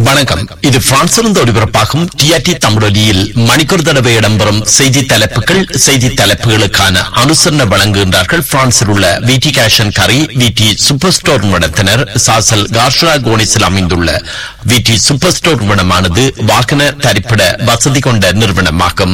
வணக்கம் இது பிரான்சிலிருந்து ஒளிபரப்பாகும் டிஆர்டி தமிழொலியில் மணிக்கூர் தடவை இடம்பெறும் செய்தி தலைப்புகள் செய்தி தலைப்புகளுக்கான அனுசரணை வழங்குகின்றார்கள் பிரான்சில் உள்ள விடி கேஷன் கரி விடி சூப்பர் ஸ்டோர் நிறுவனத்தினர் சாசல் கார்ஷா கோனிஸில் அமைந்துள்ள விடி சூப்பர் ஸ்டோர் நிறுவனமானது வாகன தரிப்பிட வசதி கொண்ட நிறுவனமாகும்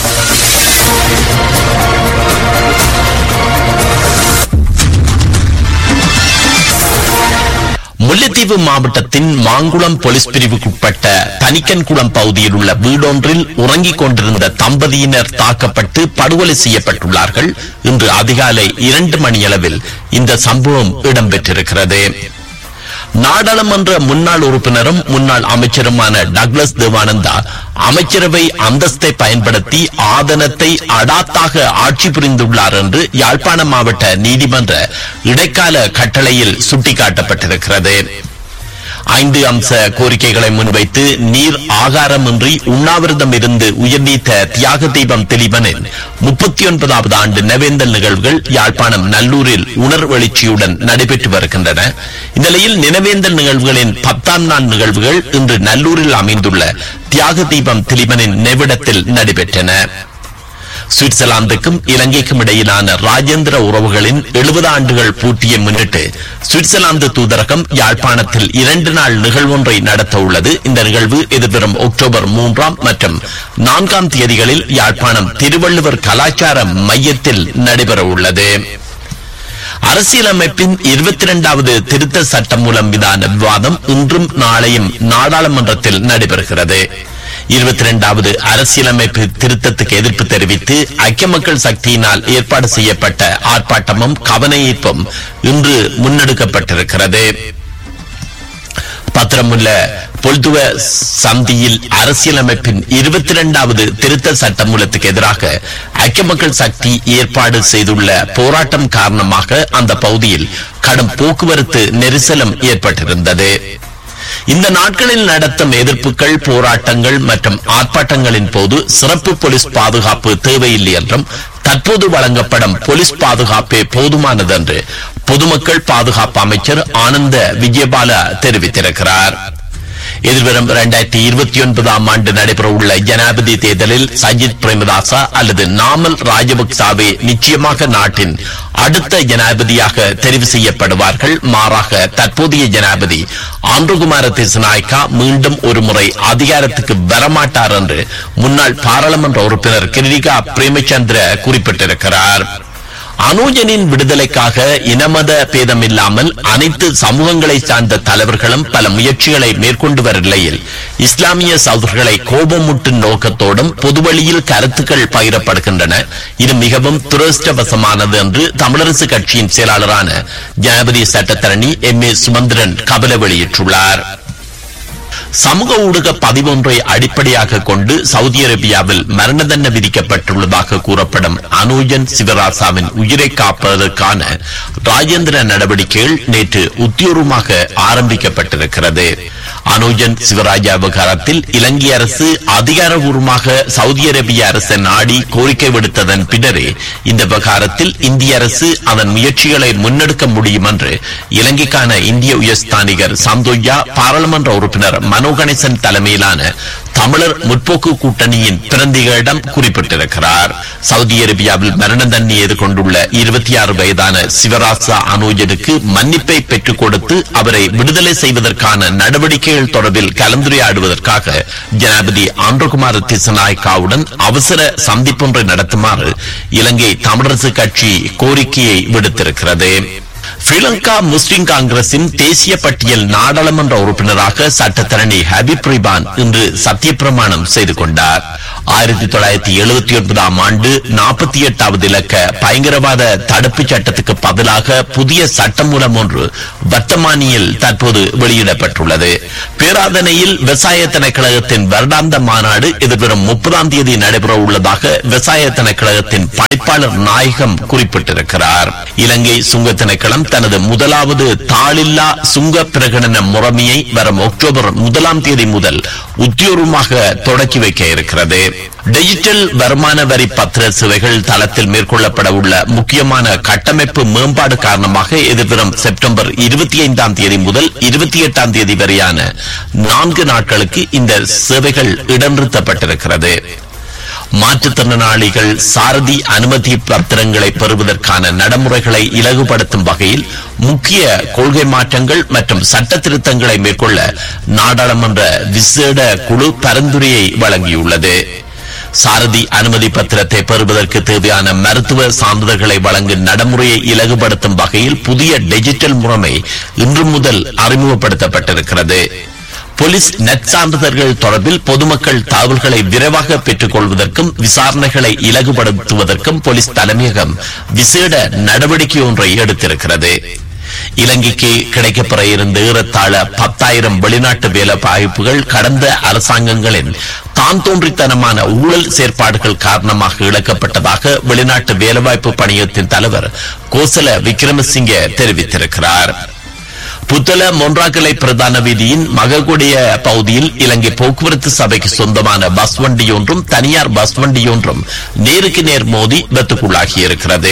முல்லைத்தீவு மாவட்டத்தின் மாங்குளம் போலீஸ் பிரிவுக்குட்பட்ட தனிக்கன்குளம் பகுதியில் உள்ள வீடொன்றில் உறங்கிக் கொண்டிருந்த தம்பதியினர் தாக்கப்பட்டு படுகொலை செய்யப்பட்டுள்ளார்கள் இன்று அதிகாலை இரண்டு மணியளவில் இந்த சம்பவம் இடம்பெற்றிருக்கிறது நாடாளுமன்ற முன்னாள் உறுப்பினரும் முன்னாள் அமைச்சருமான டக்ளஸ் தேவானந்தா அமைச்சரவை அந்தஸ்தை பயன்படுத்தி ஆதனத்தை அடாத்தாக ஆட்சி புரிந்துள்ளார் என்று யாழ்ப்பாண மாவட்ட நீதிமன்ற இடைக்கால கட்டளையில் சுட்டிக்காட்டப்பட்டிருக்கிறது ஐந்து அம்ச கோரிக்கைகளை முன்வைத்து நீர் ஆகாரமின்றி உண்ணாவிரதம் இருந்து உயிர்நீத்த தியாக தீபம் திலீபனின் முப்பத்தி ஒன்பதாவது ஆண்டு நவேந்தல் நிகழ்வுகள் யாழ்ப்பாணம் நல்லூரில் உணர்வெழுச்சியுடன் நடைபெற்று வருகின்றன இந்நிலையில் நினைவேந்தல் நிகழ்வுகளின் பத்தாம் நாள் நிகழ்வுகள் இன்று நல்லூரில் அமைந்துள்ள தியாக தீபம் திலீபனின் நினைவிடத்தில் நடைபெற்றன சுவிட்சர்லாந்துக்கும் இலங்கைக்கும் இடையிலான ராஜேந்திர உறவுகளின் எழுபது ஆண்டுகள் பூட்டியை முன்னிட்டு சுவிட்சர்லாந்து தூதரகம் யாழ்ப்பாணத்தில் இரண்டு நாள் நிகழ்வொன்றை நடத்த உள்ளது இந்த நிகழ்வு எதிர்வரும் அக்டோபர் மூன்றாம் மற்றும் நான்காம் தேதிகளில் யாழ்ப்பாணம் திருவள்ளுவர் கலாச்சார மையத்தில் நடைபெற உள்ளது அரசியலமைப்பின் இருபத்தி இரண்டாவது திருத்த சட்டம் மூலம் மீதான விவாதம் இன்றும் நாளையும் நாடாளுமன்றத்தில் நடைபெறுகிறது இருபத்தி இரண்டாவது அரசியலமைப்பு திருத்தத்துக்கு எதிர்ப்பு தெரிவித்து ஐக்கிய மக்கள் சக்தியினால் ஏற்பாடு செய்யப்பட்ட ஆர்ப்பாட்டமும் கவன ஈர்ப்பும் இன்று முன்னெடுக்கப்பட்டிருக்கிறது பத்திரமுள்ள பொல்துவ சந்தியில் அரசியலமைப்பின் இருபத்தி இரண்டாவது திருத்த சட்டமூலத்துக்கு எதிராக ஐக்கிய மக்கள் சக்தி ஏற்பாடு செய்துள்ள போராட்டம் காரணமாக அந்த பகுதியில் கடும் போக்குவரத்து நெரிசலும் ஏற்பட்டிருந்தது இந்த நாட்களில் நடத்தும் எதிர்ப்புகள் போராட்டங்கள் மற்றும் ஆர்ப்பாட்டங்களின் போது சிறப்பு போலீஸ் பாதுகாப்பு தேவையில்லை என்றும் தற்போது வழங்கப்படும் போலீஸ் பாதுகாப்பே போதுமானது என்று பொதுமக்கள் பாதுகாப்பு அமைச்சர் ஆனந்த விஜயபால தெரிவித்திருக்கிறார் எதிர்வரும் இரண்டாயிரத்தி இருபத்தி ஒன்பதாம் ஆண்டு நடைபெறவுள்ள ஜனாதிபதி தேர்தலில் சஜித் பிரேமதாசா அல்லது நாமல் ராஜபக்சாவே நிச்சயமாக நாட்டின் அடுத்த ஜனாதிபதியாக தெரிவு செய்யப்படுவார்கள் மாறாக தற்போதைய ஜனாதிபதி ஆண்டுகுமார திசுநாயக்கா மீண்டும் ஒருமுறை அதிகாரத்துக்கு வரமாட்டார் என்று முன்னாள் பாராளுமன்ற உறுப்பினர் கிரிகா பிரேமச்சந்திர குறிப்பிட்டிருக்கிறார் அனுஜனின் விடுதலைக்காக இனமத பேதமில்லாமல் அனைத்து சமூகங்களை சார்ந்த தலைவர்களும் பல முயற்சிகளை மேற்கொண்டு வரும் நிலையில் இஸ்லாமிய சகோதரர்களை கோபமூட்டும் நோக்கத்தோடும் பொதுவழியில் கருத்துக்கள் பகிரப்படுகின்றன இது மிகவும் துரஷ்டவசமானது என்று தமிழரசு கட்சியின் செயலாளரான ஜனாதிபதி சட்டத்தரணி எம் ஏ சுமந்திரன் கவலை வெளியிட்டுள்ளார் சமூக ஊடக பதிவொன்றை அடிப்படையாக கொண்டு சவுதி அரேபியாவில் மரண தண்டனை விதிக்கப்பட்டுள்ளதாக கூறப்படும் அனுஜன் சிவராசாவின் உயிரை காப்பதற்கான ராஜேந்திர நடவடிக்கைகள் நேற்று உத்தியோகமாக ஆரம்பிக்கப்பட்டிருக்கிறது அனுஜன் சிவராஜா விவகாரத்தில் இலங்கை அரசு அதிகாரபூர்வமாக சவுதி அரேபிய அரசு நாடி கோரிக்கை விடுத்ததன் பின்னரே இந்த விவகாரத்தில் இந்திய அரசு அதன் முயற்சிகளை முன்னெடுக்க முடியும் என்று இலங்கைக்கான இந்திய உயர்ஸ்தானிகர் சந்தோயா பாராளுமன்ற உறுப்பினர் மனோ கணேசன் தலைமையிலான தமிழர் முற்போக்கு கூட்டணியின் பிரதிகளிடம் குறிப்பிட்டிருக்கிறார் சவுதி அரேபியாவில் மரண தண்டனை எதிர்கொண்டுள்ள இருபத்தி ஆறு வயதான சிவராசா அனோஜனுக்கு மன்னிப்பை பெற்றுக் கொடுத்து அவரை விடுதலை செய்வதற்கான நடவடிக்கைகள் தொடர்பில் கலந்துரையாடுவதற்காக ஜனாதிபதி ஆந்திரகுமார் திசநாயக்காவுடன் அவசர சந்திப்பொன்றை நடத்துமாறு இலங்கை தமிழரசு கட்சி கோரிக்கையை விடுத்திருக்கிறது ஸ்ரீலங்கா முஸ்லிம் காங்கிரசின் தேசிய பட்டியல் நாடாளுமன்ற உறுப்பினராக சட்டத்தரணி ஹபீப் ரிபான் இன்று சத்தியப்பிரமாணம் செய்து கொண்டார் ஆயிரத்தி தொள்ளாயிரத்தி எழுபத்தி ஒன்பதாம் ஆண்டு நாற்பத்தி எட்டாவது இலக்க பயங்கரவாத தடுப்பு சட்டத்துக்கு பதிலாக புதிய சட்டமூலம் ஒன்று வர்த்தமானியில் தற்போது வெளியிடப்பட்டுள்ளது பேராதனையில் விவசாய திணைக்கழகத்தின் வருடாந்த மாநாடு எதிர்வரும் முப்பதாம் தேதி நடைபெற உள்ளதாக விவசாய திணைக்கழகத்தின் பணிப்பாளர் நாயகம் குறிப்பிட்டிருக்கிறார் இலங்கை சுங்க திணைக்களம் திணைக்களம் தனது முதலாவது தாளில்லா சுங்க பிரகடன முறைமையை வரும் அக்டோபர் முதலாம் தேதி முதல் உத்தியோகமாக தொடக்கி வைக்க இருக்கிறது டிஜிட்டல் வருமான வரி பத்திர சேவைகள் தளத்தில் மேற்கொள்ளப்பட உள்ள முக்கியமான கட்டமைப்பு மேம்பாடு காரணமாக எதிர்வரும் செப்டம்பர் இருபத்தி ஐந்தாம் தேதி முதல் இருபத்தி எட்டாம் தேதி வரையான நான்கு நாட்களுக்கு இந்த சேவைகள் இடநிறுத்தப்பட்டிருக்கிறது மாற்றுத்திறனாளிகள் சாரதி அனுமதி பத்திரங்களை பெறுவதற்கான நடைமுறைகளை இலகுபடுத்தும் வகையில் முக்கிய கொள்கை மாற்றங்கள் மற்றும் சட்ட திருத்தங்களை மேற்கொள்ள நாடாளுமன்ற விசேட குழு பரிந்துரையை வழங்கியுள்ளது சாரதி அனுமதி பத்திரத்தை பெறுவதற்கு தேவையான மருத்துவ சான்றிதழ்களை வழங்கும் நடைமுறையை இலகுபடுத்தும் வகையில் புதிய டிஜிட்டல் முறைமை இன்று முதல் அறிமுகப்படுத்தப்பட்டிருக்கிறது போலீஸ் நற்சான்றிதழ்கள் தொடர்பில் பொதுமக்கள் தகவல்களை விரைவாக பெற்றுக் கொள்வதற்கும் விசாரணைகளை இலகுபடுத்துவதற்கும் போலீஸ் தலைமையகம் விசேட நடவடிக்கை ஒன்றை எடுத்திருக்கிறது இலங்கைக்கு கிடைக்கப்பெற இருந்த ஏறத்தாழ பத்தாயிரம் வெளிநாட்டு வேலை வாய்ப்புகள் கடந்த அரசாங்கங்களின் தான் தோன்றித்தனமான ஊழல் செயற்பாடுகள் காரணமாக இழக்கப்பட்டதாக வெளிநாட்டு வேலைவாய்ப்பு பணியத்தின் தலைவர் கோசல விக்ரமசிங்க தெரிவித்திருக்கிறார் புத்தள மொன்றாக்கலை பிரதான வீதியின் மககுடைய பகுதியில் இலங்கை போக்குவரத்து சபைக்கு சொந்தமான பஸ் வண்டியொன்றும் தனியார் பஸ் வண்டியொன்றும் நேருக்கு நேர் மோதி விபத்துக்குள்ளாகி இருக்கிறது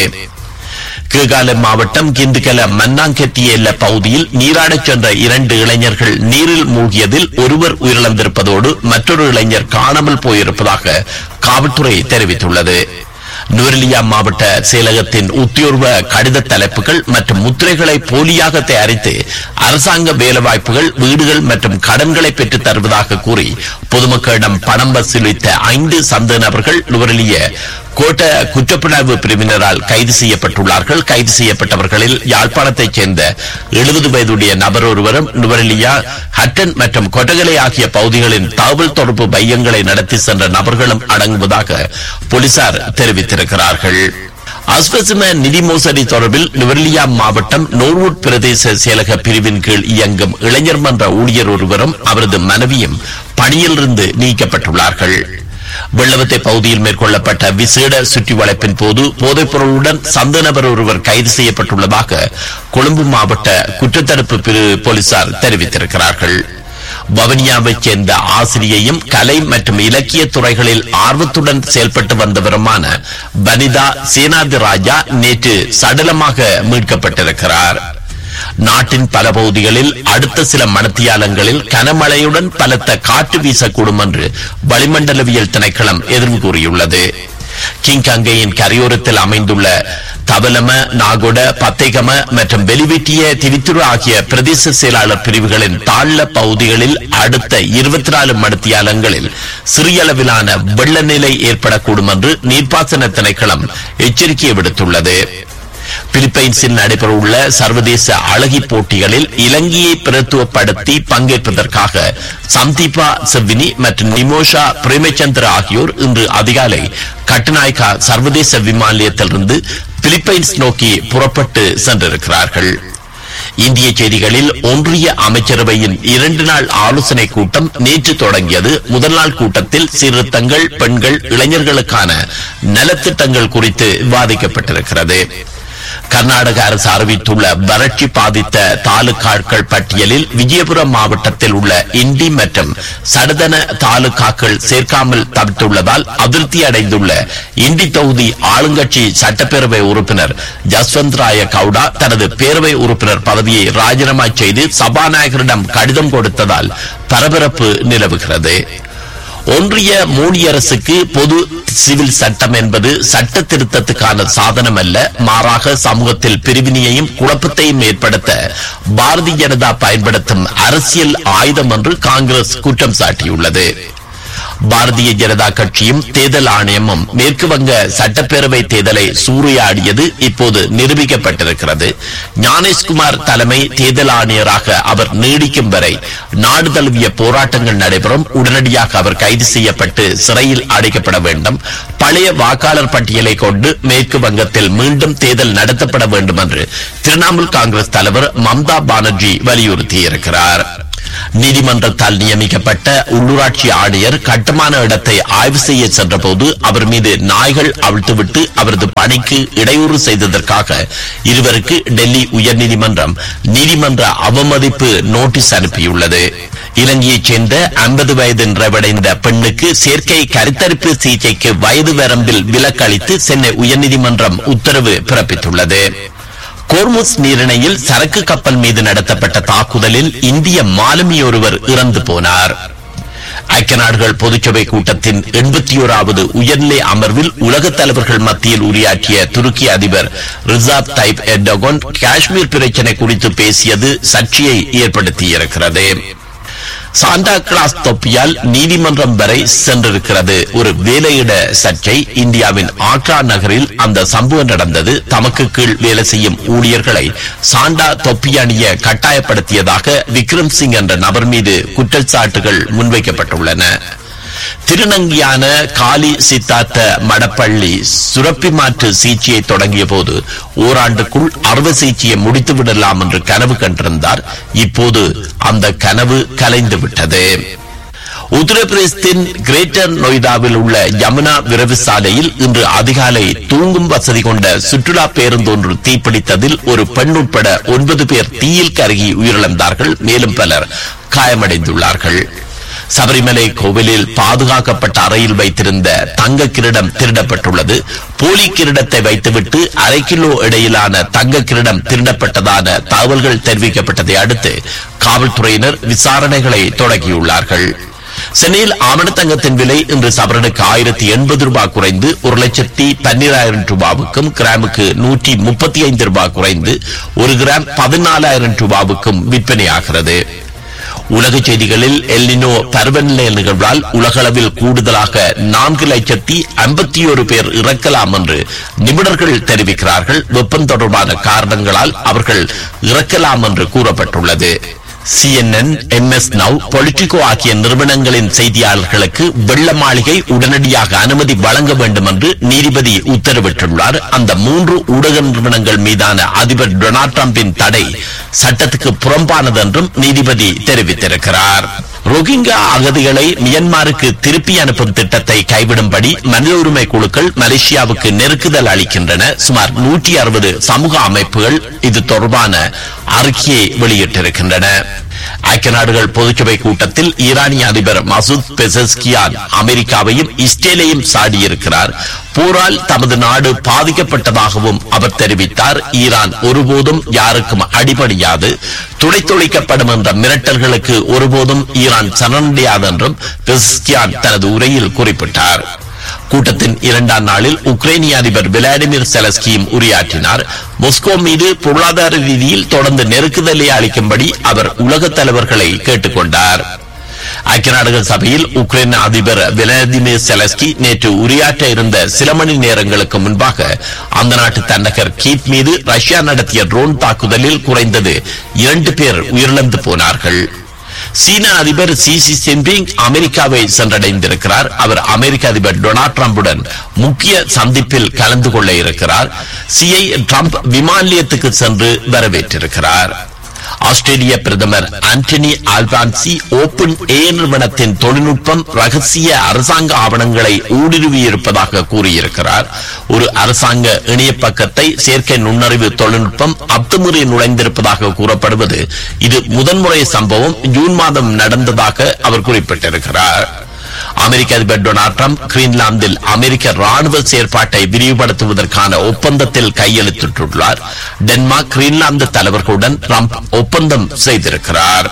கீகால மாவட்டம் கிந்துகல மன்னாங்கெத்தி எல்ல பகுதியில் நீராடச் சென்ற இரண்டு இளைஞர்கள் நீரில் மூழ்கியதில் ஒருவர் உயிரிழந்திருப்பதோடு மற்றொரு இளைஞர் காணாமல் போயிருப்பதாக காவல்துறை தெரிவித்துள்ளது நுவரெலியா மாவட்ட செயலகத்தின் உத்தியோர்வ கடித தலைப்புகள் மற்றும் முத்திரைகளை போலியாக தயாரித்து அரசாங்க வேலைவாய்ப்புகள் வீடுகள் மற்றும் கடன்களை பெற்றுத் தருவதாக கூறி பொதுமக்களிடம் பணம் வசூலித்த ஐந்து சந்த நபர்கள் நுவரெலிய கோட்ட குற்றப்புணர்வு பிரிவினரால் கைது செய்யப்பட்டுள்ளார்கள் கைது செய்யப்பட்டவர்களில் யாழ்ப்பாணத்தைச் சேர்ந்த எழுபது வயதுடைய நபர் ஒருவரும் நுவரெலியா ஹட்டன் மற்றும் கொட்டகலை ஆகிய பகுதிகளின் தகவல் தொடர்பு மையங்களை நடத்தி சென்ற நபர்களும் அடங்குவதாக போலீசார் தெரிவித்திருக்கிறார்கள் அஸ்வசிம நிதி மோசடி தொடர்பில் நுவரெலியா மாவட்டம் நோர்வுட் பிரதேச செயலக பிரிவின் கீழ் இயங்கும் இளைஞர் மன்ற ஊழியர் ஒருவரும் அவரது மனைவியும் பணியிலிருந்து நீக்கப்பட்டுள்ளார்கள் வெள்ளவத்தை பகுதியில் மேற்கொள்ளப்பட்ட விசேட சுற்றி வளைப்பின் போது போதைப் பொருளுடன் சந்த நபர் ஒருவர் கைது செய்யப்பட்டுள்ளதாக கொழும்பு மாவட்ட குற்றத்தடுப்பு பிரிவு போலீசார் தெரிவித்திருக்கிறார்கள் வவனியாவைச் சேர்ந்த ஆசிரியையும் கலை மற்றும் இலக்கிய துறைகளில் ஆர்வத்துடன் செயல்பட்டு வந்தவருமான வனிதா சேனாதி ராஜா நேற்று சடலமாக மீட்கப்பட்டிருக்கிறார் நாட்டின் பல பகுதிகளில் அடுத்த சில மணத்தியாலங்களில் கனமழையுடன் பலத்த காற்று வீசக்கூடும் என்று வளிமண்டலவியல் திணைக்களம் எதிர்வு கூறியுள்ளது கிங்கங்கையின் கரையோரத்தில் அமைந்துள்ள தவலம நாகொட பத்தைகம மற்றும் வெளிவீட்டிய திரித்துரு ஆகிய பிரதேச செயலாளர் பிரிவுகளின் தாழ்ல பகுதிகளில் அடுத்த இருபத்தி நாலு மணித்தியாலங்களில் சிறிய அளவிலான வெள்ள நிலை ஏற்படக்கூடும் என்று நீர்ப்பாசன திணைக்களம் எச்சரிக்கை விடுத்துள்ளது பிலிப்பைன்ஸில் நடைபெறவுள்ள சர்வதேச அழகி போட்டிகளில் இலங்கையை பிரத்துவப்படுத்தி பங்கேற்பதற்காக சந்தீபா செவ்வினி மற்றும் நிமோஷா பிரேமச்சந்திர ஆகியோர் இன்று அதிகாலை கட்டுநாயக்கா சர்வதேச விமான நிலையத்திலிருந்து பிலிப்பைன்ஸ் நோக்கி புறப்பட்டு சென்றிருக்கிறார்கள் இந்திய செய்திகளில் ஒன்றிய அமைச்சரவையின் இரண்டு நாள் ஆலோசனை கூட்டம் நேற்று தொடங்கியது முதல் நாள் கூட்டத்தில் சீர்திருத்தங்கள் பெண்கள் இளைஞர்களுக்கான நலத்திட்டங்கள் குறித்து விவாதிக்கப்பட்டிருக்கிறது கர்நாடக அரசு அறிவித்துள்ள வறட்சி பாதித்த தாலுகாக்கள் பட்டியலில் விஜயபுரம் மாவட்டத்தில் உள்ள இண்டி மற்றும் சடதன தாலுகாக்கள் சேர்க்காமல் தவிர்த்துள்ளதால் அதிருப்தி அடைந்துள்ள இண்டி தொகுதி ஆளுங்கட்சி சட்டப்பேரவை உறுப்பினர் ஜஸ்வந்த் ராய கவுடா தனது பேரவை உறுப்பினர் பதவியை ராஜினாமா செய்து சபாநாயகரிடம் கடிதம் கொடுத்ததால் பரபரப்பு நிலவுகிறது ஒன்றிய மோடி அரசுக்கு பொது சிவில் சட்டம் என்பது சட்ட திருத்தத்துக்கான சாதனம் அல்ல மாறாக சமூகத்தில் பிரிவினையையும் குழப்பத்தையும் ஏற்படுத்த பாரதிய ஜனதா பயன்படுத்தும் அரசியல் ஆயுதம் என்று காங்கிரஸ் குற்றம் சாட்டியுள்ளது பாரதிய ஜனதா கட்சியும் தேர்தல் ஆணையமும் மேற்கு வங்க சட்டப்பேரவை தேர்தலை சூறையாடியது இப்போது நிரூபிக்கப்பட்டிருக்கிறது ஞானேஷ்குமார் தலைமை தேர்தல் ஆணையராக அவர் நீடிக்கும் வரை நாடு தழுவிய போராட்டங்கள் நடைபெறும் உடனடியாக அவர் கைது செய்யப்பட்டு சிறையில் அடைக்கப்பட வேண்டும் பழைய வாக்காளர் பட்டியலை கொண்டு மேற்கு வங்கத்தில் மீண்டும் தேர்தல் நடத்தப்பட வேண்டும் என்று திரிணாமுல் காங்கிரஸ் தலைவர் மம்தா பானர்ஜி வலியுறுத்தியிருக்கிறார் நீதிமன்றத்தால் நியமிக்கப்பட்ட உள்ளூராட்சி ஆணையர் கட்டுமான இடத்தை ஆய்வு செய்ய சென்றபோது அவர் மீது நாய்கள் அவிழ்த்துவிட்டு அவரது பணிக்கு இடையூறு செய்ததற்காக இருவருக்கு டெல்லி உயர்நீதிமன்றம் நீதிமன்ற அவமதிப்பு நோட்டீஸ் அனுப்பியுள்ளது இலங்கையைச் சேர்ந்த ஐம்பது வயது நிறைவடைந்த பெண்ணுக்கு செயற்கை கருத்தரிப்பு சிகிச்சைக்கு வயது வரம்பில் விலக்களித்து சென்னை உயர்நீதிமன்றம் உத்தரவு பிறப்பித்துள்ளது கோர்முஸ் நீரிணையில் சரக்கு கப்பல் மீது நடத்தப்பட்ட தாக்குதலில் இந்திய மாலுமி ஒருவர் இறந்து போனார் ஐக்கிய நாடுகள் பொதுச்சபை கூட்டத்தின் எண்பத்தி ஓராவது உயர்நிலை அமர்வில் உலகத் தலைவர்கள் மத்தியில் உரையாற்றிய துருக்கி அதிபர் ரிசாப் தைப் எர்டோகன் காஷ்மீர் பிரச்சினை குறித்து பேசியது சர்ச்சையை ஏற்படுத்தியிருக்கிறது சாண்டா கிளாஸ் தொப்பியால் நீதிமன்றம் வரை சென்றிருக்கிறது ஒரு வேலையிட சர்ச்சை இந்தியாவின் ஆக்ரா நகரில் அந்த சம்பவம் நடந்தது தமக்கு கீழ் வேலை செய்யும் ஊழியர்களை சாண்டா தொப்பி அணிய கட்டாயப்படுத்தியதாக விக்ரம் சிங் என்ற நபர் மீது குற்றச்சாட்டுகள் முன்வைக்கப்பட்டுள்ளன திருநங்கியான காலி சித்தார்த்த மடப்பள்ளி சுரப்பி மாற்று சிகிச்சையை தொடங்கிய போது ஓராண்டுக்குள் அறுவை சிகிச்சையை முடித்து விடலாம் என்று கனவு கண்டிருந்தார் இப்போது அந்த கனவு கலைந்து விட்டது உத்தரப்பிரதேசத்தின் கிரேட்டர் நொய்டாவில் உள்ள யமுனா விரைவு சாலையில் இன்று அதிகாலை தூங்கும் வசதி கொண்ட சுற்றுலா பேருந்து ஒன்று தீப்பிடித்ததில் ஒரு பெண் உட்பட ஒன்பது பேர் தீயில் கருகி உயிரிழந்தார்கள் மேலும் பலர் காயமடைந்துள்ளார்கள் சபரிமலை கோவிலில் பாதுகாக்கப்பட்ட அறையில் வைத்திருந்த தங்க கிரீடம் திருடப்பட்டுள்ளது போலி கிரீடத்தை வைத்துவிட்டு அரை கிலோ இடையிலான தங்க கிரீடம் திருடப்பட்டதான தகவல்கள் தெரிவிக்கப்பட்டதை அடுத்து காவல்துறையினர் விசாரணைகளை தொடங்கியுள்ளார்கள் சென்னையில் ஆமணத்தங்கத்தின் விலை இன்று சவரனுக்கு ஆயிரத்தி எண்பது ரூபாய் குறைந்து ஒரு லட்சத்தி பன்னிராயிரம் ரூபாவுக்கும் கிராமுக்கு நூற்றி முப்பத்தி ஐந்து ரூபாய் குறைந்து ஒரு கிராம் பதினாலாயிரம் ரூபாவுக்கும் விற்பனையாகிறது உலக செய்திகளில் எல்லினோ பருவநிலை நிகழ்வால் உலகளவில் கூடுதலாக நான்கு லட்சத்தி ஐம்பத்தி ஒரு பேர் இறக்கலாம் என்று நிபுணர்கள் தெரிவிக்கிறார்கள் வெப்பம் தொடர்பான காரணங்களால் அவர்கள் இறக்கலாம் என்று கூறப்பட்டுள்ளது சிஎன்என் எம்எஸ் நவ் பொலிட்டிகோ ஆகிய நிறுவனங்களின் செய்தியாளர்களுக்கு வெள்ள மாளிகை உடனடியாக அனுமதி வழங்க வேண்டும் என்று நீதிபதி உத்தரவிட்டுள்ளார் அந்த மூன்று ஊடக நிறுவனங்கள் மீதான அதிபர் டொனால்ட் டிரம்பின் தடை சட்டத்துக்கு புறம்பானது என்றும் நீதிபதி தெரிவித்திருக்கிறார் ரோஹிங்கா அகதிகளை மியன்மாருக்கு திருப்பி அனுப்பும் திட்டத்தை கைவிடும்படி மனித உரிமை குழுக்கள் மலேசியாவுக்கு நெருக்குதல் அளிக்கின்றன சுமார் நூற்றி அறுபது சமூக அமைப்புகள் இது தொடர்பான அறிக்கையை வெளியிட்டிருக்கின்றன ஐக்கிய நாடுகள் பொதுச்சபை கூட்டத்தில் ஈரானிய அதிபர் மசூத் பெசஸ்கியான் அமெரிக்காவையும் இஸ்ரேலையும் சாடியிருக்கிறார் போரால் தமது நாடு பாதிக்கப்பட்டதாகவும் அவர் தெரிவித்தார் ஈரான் ஒருபோதும் யாருக்கும் அடிபடியாது துடைத்துளைக்கப்படும் என்ற மிரட்டல்களுக்கு ஒருபோதும் ஈரான் சரணடையாது என்றும் பெசஸ்கியான் தனது உரையில் குறிப்பிட்டார் கூட்டத்தின் இரண்டாம் நாளில் உக்ரைனிய அதிபர் விளாடிமிர் செலஸ்கியும் உரையாற்றினார் மொஸ்கோ மீது பொருளாதார ரீதியில் தொடர்ந்து நெருக்குதலை அளிக்கும்படி அவர் உலக தலைவர்களை கேட்டுக்கொண்டார் ஐக்கிய நாடுகள் சபையில் உக்ரைன் அதிபர் விளாடிமிர் செலஸ்கி நேற்று உரையாற்ற இருந்த சில மணி நேரங்களுக்கு முன்பாக அந்த நாட்டு தன்னகர் கீப் மீது ரஷ்யா நடத்திய ட்ரோன் தாக்குதலில் குறைந்தது இரண்டு பேர் உயிரிழந்து போனார்கள் சீன அதிபர் சி சி ஜின்பிங் அமெரிக்காவை சென்றடைந்திருக்கிறார் அவர் அமெரிக்க அதிபர் டொனால்ட் டிரம்புடன் முக்கிய சந்திப்பில் கலந்து கொள்ள இருக்கிறார் சிஐ டிரம்ப் விமான நிலையத்துக்கு சென்று வரவேற்றிருக்கிறார் ஆஸ்திரேலிய பிரதமர் ஆண்டனி ஆல்பான்சி ஓபன் ஏ நிறுவனத்தின் தொழில்நுட்பம் ரகசிய அரசாங்க ஆவணங்களை ஊடுருவியிருப்பதாக கூறியிருக்கிறார் ஒரு அரசாங்க இணைய பக்கத்தை செயற்கை நுண்ணறிவு தொழில்நுட்பம் அத்துமுறை நுழைந்திருப்பதாக கூறப்படுவது இது முதன்முறை சம்பவம் ஜூன் மாதம் நடந்ததாக அவர் குறிப்பிட்டிருக்கிறார் அமெரிக்க அதிபர் டொனால்ட் ட்ரம்ப் கிரீன்லாந்தில் அமெரிக்க ராணுவ செயற்பாட்டை விரிவுபடுத்துவதற்கான ஒப்பந்தத்தில் கையெழுத்திட்டுள்ளார் டென்மார்க் கிரீன்லாந்து தலைவர்களுடன் ட்ரம்ப் ஒப்பந்தம் செய்திருக்கிறார்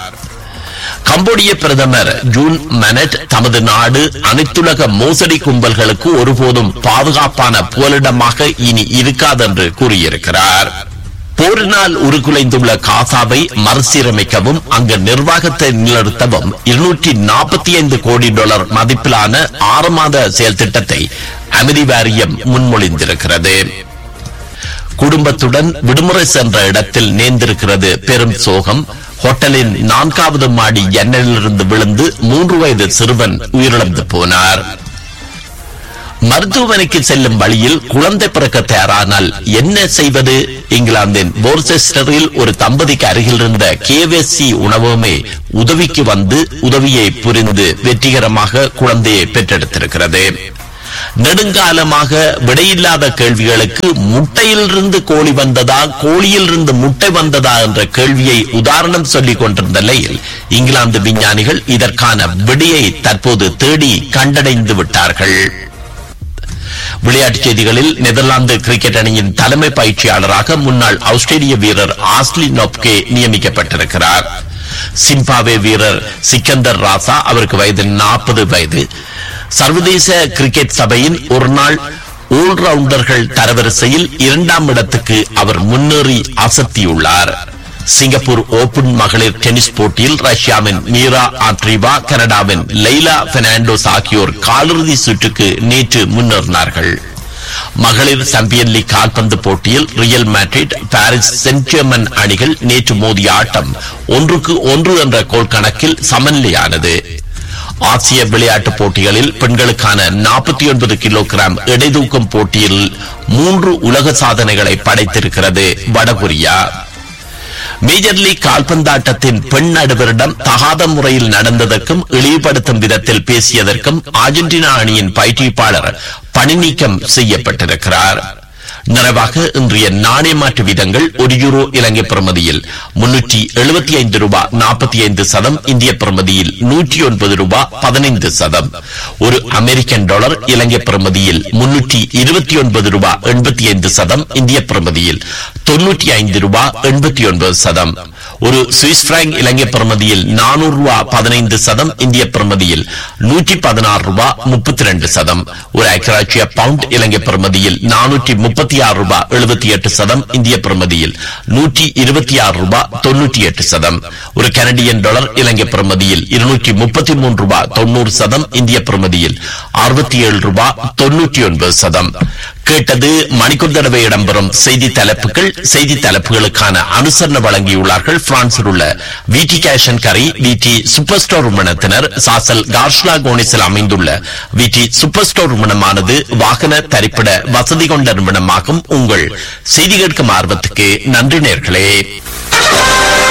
கம்போடிய பிரதமர் ஜூன் மனட் தமது நாடு அனைத்துலக மோசடி கும்பல்களுக்கு ஒருபோதும் பாதுகாப்பான புகலிடமாக இனி இருக்காதென்று கூறியிருக்கிறார் போரினால் உருகுலைந்துள்ள காசாவை மறுசீரமைக்கவும் அங்கு நிர்வாகத்தை நிலைநிறுத்தவும் இருநூற்றி நாற்பத்தி ஐந்து கோடி டாலர் மதிப்பிலான ஆறு மாத செயல் திட்டத்தை அமைதி வாரியம் முன்மொழிந்திருக்கிறது குடும்பத்துடன் விடுமுறை சென்ற இடத்தில் நேர்ந்திருக்கிறது பெரும் சோகம் ஹோட்டலின் நான்காவது மாடி எண்ணலிலிருந்து விழுந்து மூன்று வயது சிறுவன் உயிரிழந்து போனார் மருத்துவமனைக்கு செல்லும் வழியில் குழந்தை பிறக்க தயாரானால் என்ன செய்வது இங்கிலாந்தின் போர்செஸ்டரில் ஒரு தம்பதிக்கு அருகில் இருந்த கேவிஎஸ்சி உணவகமே உதவிக்கு வந்து உதவியை புரிந்து வெற்றிகரமாக குழந்தையை பெற்றெடுத்திருக்கிறது நெடுங்காலமாக விடையில்லாத கேள்விகளுக்கு முட்டையிலிருந்து கோழி வந்ததா கோழியிலிருந்து முட்டை வந்ததா என்ற கேள்வியை உதாரணம் சொல்லிக் கொண்டிருந்த நிலையில் இங்கிலாந்து விஞ்ஞானிகள் இதற்கான விடையை தற்போது தேடி கண்டடைந்து விட்டார்கள் விளையாட்டுச் செய்திகளில் நெதர்லாந்து கிரிக்கெட் அணியின் தலைமை பயிற்சியாளராக முன்னாள் ஆஸ்திரேலிய வீரர் ஆஸ்லி நொப்கே நியமிக்கப்பட்டிருக்கிறார் சிம்பாவே வீரர் சிக்கந்தர் ராசா அவருக்கு வயது நாற்பது வயது சர்வதேச கிரிக்கெட் சபையின் ஒரு நாள் ஆல்ரவுண்டர்கள் தரவரிசையில் இரண்டாம் இடத்துக்கு அவர் முன்னேறி அசத்தியுள்ளார் சிங்கப்பூர் ஓபன் மகளிர் டென்னிஸ் போட்டியில் ரஷ்யாவின் மீரா ஆட்ரிவா கனடாவின் லெய்லா பெர்னாண்டோஸ் ஆகியோர் காலிறுதி சுற்றுக்கு நேற்று முன்னேறினார்கள் மகளிர் சாம்பியன் லீக் கால்பந்து போட்டியில் Real Madrid Paris Saint Germain அணிகள் நேற்று மோதிய ஆட்டம் ஒன்றுக்கு ஒன்று என்ற கோல் கணக்கில் சமநிலையானது ஆசிய விளையாட்டுப் போட்டிகளில் பெண்களுக்கான நாற்பத்தி ஒன்பது கிலோகிராம் எடைதூக்கும் போட்டியில் மூன்று உலக சாதனைகளை படைத்திருக்கிறது வடகொரியா மேஜர் லீக் கால்பந்தாட்டத்தின் பெண் நடுவரிடம் தகாத முறையில் நடந்ததற்கும் இழிவுபடுத்தும் விதத்தில் பேசியதற்கும் அர்ஜென்டினா அணியின் பயிற்றுவிப்பாளர் பணி நீக்கம் செய்யப்பட்டிருக்கிறார் நிறைவாக இன்றைய நாணய மாற்று வீதங்கள் ஒரு யூரோ இலங்கை பிரமதியில் முன்னூற்றி எழுபத்தி ஐந்து ரூபாய் நாற்பத்தி ஐந்து சதம் இந்திய பிரமதியில் நூற்றி ஒன்பது ரூபாய் பதினைந்து சதம் ஒரு அமெரிக்கன் டாலர் இலங்கை பிரமதியில் முன்னூற்றி இருபத்தி ஒன்பது ரூபாய் எண்பத்தி ஐந்து சதம் இந்திய பிரமதியில் தொன்னூற்றி ஐந்து ரூபாய் எண்பத்தி ஒன்பது சதம் ஒரு சுவிஸ் பிராங்க் இலங்கை பிரமதியில் நானூறு ரூபாய் பதினைந்து சதம் இந்திய பிரமதியில் நூற்றி பதினாறு ரூபாய் முப்பத்தி ரெண்டு சதம் ஒரு ஐக்கிராட்சிய பவுண்ட் இலங்கை பிரமதியில் நானூற்றி முப்பத்தி ஆறு ரூபாய் எழுபத்தி எட்டு சதம் இந்திய பிரமதியில் நூற்றி இருபத்தி ஆறு ரூபாய் தொன்னூற்றி எட்டு சதம் ஒரு கனடியன் டாலர் இலங்கை பிரமதியில் இருநூற்றி முப்பத்தி மூன்று ரூபாய் தொண்ணூறு சதம் இந்திய பிரமதியில் அறுபத்தி ஏழு ரூபாய் தொன்னூற்றி ஒன்பது சதம் கேட்டது மணிக்கூர் தடவை இடம்பெறும் செய்தி தலைப்புகள் செய்தி தலைப்புகளுக்கான அனுசரணை வழங்கியுள்ளார்கள் பிரான்சில் உள்ள விடி கேஷன் கரை விடி சூப்பர் ஸ்டோர் நிறுவனத்தினர் சாசல் கார்ஷ்லா கோனிஸில் அமைந்துள்ள விடி சூப்பர் ஸ்டோர் நிறுவனமானது வாகன தரிப்பிட வசதி கொண்ட நிறுவனமாகும் உங்கள் செய்தி கேட்கும் ஆர்வத்துக்கு நன்றி நேர்களே